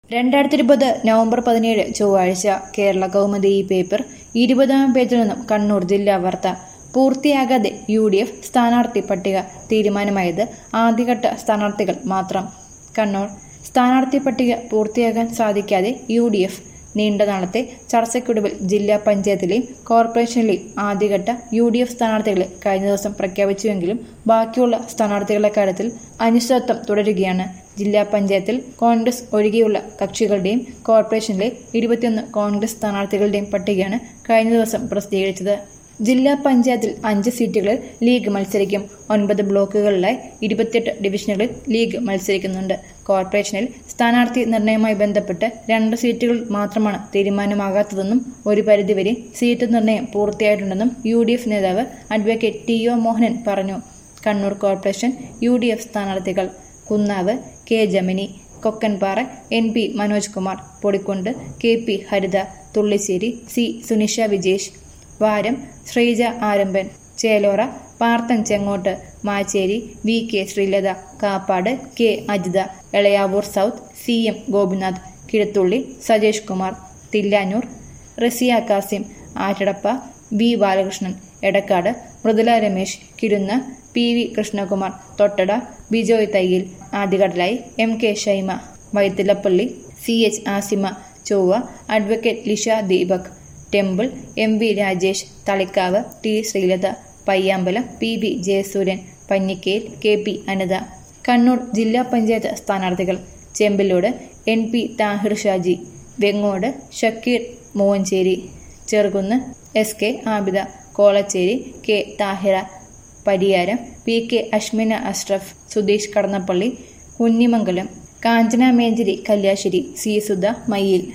രണ്ടായിരത്തി ഇരുപത് നവംബർ പതിനേഴ് ചൊവ്വാഴ്ച കേരള കൗമുദി ഈ പേപ്പർ ഇരുപതാം പേജിൽ നിന്നും കണ്ണൂർ ജില്ലാ വാർത്ത പൂർത്തിയാകാതെ യു ഡി എഫ് സ്ഥാനാർത്ഥി പട്ടിക തീരുമാനമായത് ആദ്യഘട്ട സ്ഥാനാർത്ഥികൾ മാത്രം കണ്ണൂർ സ്ഥാനാർത്ഥി പട്ടിക പൂർത്തിയാക്കാൻ സാധിക്കാതെ യു ഡി എഫ് നീണ്ട നാളത്തെ ചർച്ചയ്ക്കൊടുവിൽ ജില്ലാ പഞ്ചായത്തിലെയും കോർപ്പറേഷനിലെയും ആദ്യഘട്ട യു ഡി എഫ് സ്ഥാനാർത്ഥികളെ കഴിഞ്ഞ ദിവസം പ്രഖ്യാപിച്ചുവെങ്കിലും ബാക്കിയുള്ള സ്ഥാനാർത്ഥികളുടെ കാര്യത്തിൽ അനിശ്ചിതത്വം തുടരുകയാണ് ജില്ലാ പഞ്ചായത്തിൽ കോൺഗ്രസ് ഒഴികെയുള്ള കക്ഷികളുടെയും കോർപ്പറേഷനിലെ ഇരുപത്തിയൊന്ന് കോൺഗ്രസ് സ്ഥാനാർത്ഥികളുടെയും പട്ടികയാണ് കഴിഞ്ഞ ദിവസം പ്രസിദ്ധീകരിച്ചത് ജില്ലാ പഞ്ചായത്തിൽ അഞ്ച് സീറ്റുകളിൽ ലീഗ് മത്സരിക്കും ഒൻപത് ബ്ലോക്കുകളിലായി ഇരുപത്തിയെട്ട് ഡിവിഷനുകളിൽ ലീഗ് മത്സരിക്കുന്നുണ്ട് കോർപ്പറേഷനിൽ സ്ഥാനാർത്ഥി നിർണയവുമായി ബന്ധപ്പെട്ട് രണ്ട് സീറ്റുകളിൽ മാത്രമാണ് തീരുമാനമാകാത്തതെന്നും ഒരു പരിധിവരെ സീറ്റ് നിർണയം പൂർത്തിയായിട്ടുണ്ടെന്നും യു ഡി എഫ് നേതാവ് അഡ്വക്കേറ്റ് ടി ഒ മോഹനൻ പറഞ്ഞു Kannur corporation U D F സ്ഥാനാർത്ഥികൾ Kunnavu K Jamini Kokkanpara N P Manoj Kumar Podikkundu K P Haritha Thullissery C Sunisha Vijesh Varam Sreeja Arambhan Chelora Parthan Chengottu Macheri V K Sreelatha Kappad K Ajitha Elayavoor south C M Gopinath Kizhathulli Sajesh Kumar Thillanur Rasiya Kasim Attadappa V Balakrishnan Edakkad Mridula Ramesh Kirunnu P V Krishnakumar തൊട്ടട Bijoy Thayyil ആദ്യഘട്ടലായി M K Shaima Vaithilappally C H Asima Chovva advocate Lisha Deepak temple M V Rajesh Thalikkavu T Sreelatha Payyambalam P B Jayasuryan Panjikkel K P Anitha Kannur ജില്ലാ പഞ്ചായത്ത് സ്ഥാനാർത്ഥികൾ Chembilode N P Thahir Shaji Vengode Shakeer Movancheri Cherukunnu S K Abida Kolachery K Thahira Pariyaram P K Ashmina Ashraf Sudheesh Kadannappally Kunnimangalam Kanchana Mencheri Kalliasseri C Sudha Mayyil